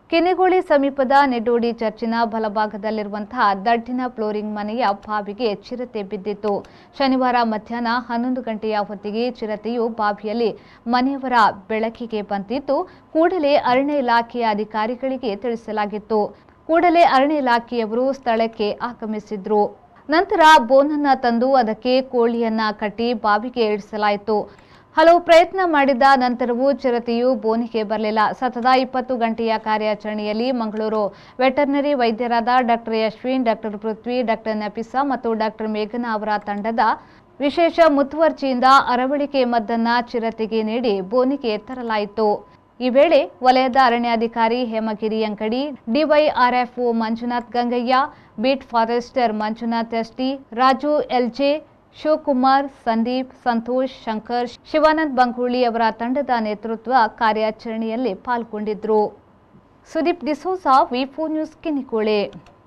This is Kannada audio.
ಕೆನೆಗೋಳಿ ಸಮೀಪದ ನೆಡೋಡಿ ಚರ್ಚಿನ ಬಲಭಾಗದಲ್ಲಿರುವಂತಹ ದಡ್ಡಿನ ಫ್ಲೋರಿಂಗ್ ಮನೆಯ ಬಾವಿಗೆ ಚಿರತೆ ಬಿದ್ದಿತ್ತು ಶನಿವಾರ ಮಧ್ಯಾಹ್ನ ಹನ್ನೊಂದು ಗಂಟೆಯ ಹೊತ್ತಿಗೆ ಚಿರತೆಯು ಬಾವಿಯಲ್ಲಿ ಮನೆಯವರ ಬೆಳಕಿಗೆ ಬಂದಿದ್ದು ಕೂಡಲೇ ಅರಣ್ಯ ಇಲಾಖೆಯ ಅಧಿಕಾರಿಗಳಿಗೆ ತಿಳಿಸಲಾಗಿತ್ತು ಕೂಡಲೇ ಅರಣ್ಯ ಇಲಾಖೆಯವರು ಸ್ಥಳಕ್ಕೆ ಆಗಮಿಸಿದ್ರು ನಂತರ ಬೋನನ್ನ ತಂದು ಅದಕ್ಕೆ ಕೋಳಿಯನ್ನ ಕಟ್ಟಿ ಬಾವಿಗೆ ಇಳಿಸಲಾಯಿತು ಹಲವು ಪ್ರಯತ್ನ ಮಾಡಿದ ನಂತರವೂ ಚಿರತೆಯು ಬೋನಿಗೆ ಬರಲಿಲ್ಲ ಸತತ ಇಪ್ಪತ್ತು ಗಂಟೆಯ ಕಾರ್ಯಾಚರಣೆಯಲ್ಲಿ ಮಂಗಳೂರು ವೆಟರ್ನರಿ ವೈದ್ಯರಾದ doctor Yashwin doctor Prithvi doctor Nafisa ಮತ್ತು ಡಾಕ್ಟರ್ ಮೇಘನಾ ಅವರ ತಂಡದ ವಿಶೇಷ ಮುತುವರ್ಜಿಯಿಂದ ಅರವಳಿಕೆ ಮದ್ದನ್ನ ಚಿರತೆಗೆ ನೀಡಿ ಬೋನಿಗೆ ತರಲಾಯಿತು ಈ ವೇಳೆ ವಲಯದ ಅರಣ್ಯಾಧಿಕಾರಿ Hemagiri Ankadi DYRFO Manjunath Gangayya beat forester Manjunath ST Raju LJ Shivakumar Sandeep Santosh Shankar Shivanand Bankuli ಅವರ ತಂಡದ ನೇತೃತ್ವ ಕಾರ್ಯಾಚರಣೆಯಲ್ಲಿ ಪಾಲ್ಗೊಂಡಿದ್ರು ಸುದೀಪ್ ಡಿಸೋಸಾ ವಿಫೋ ನ್ಯೂಸ್ ಕಿನಿಕೋಳೆ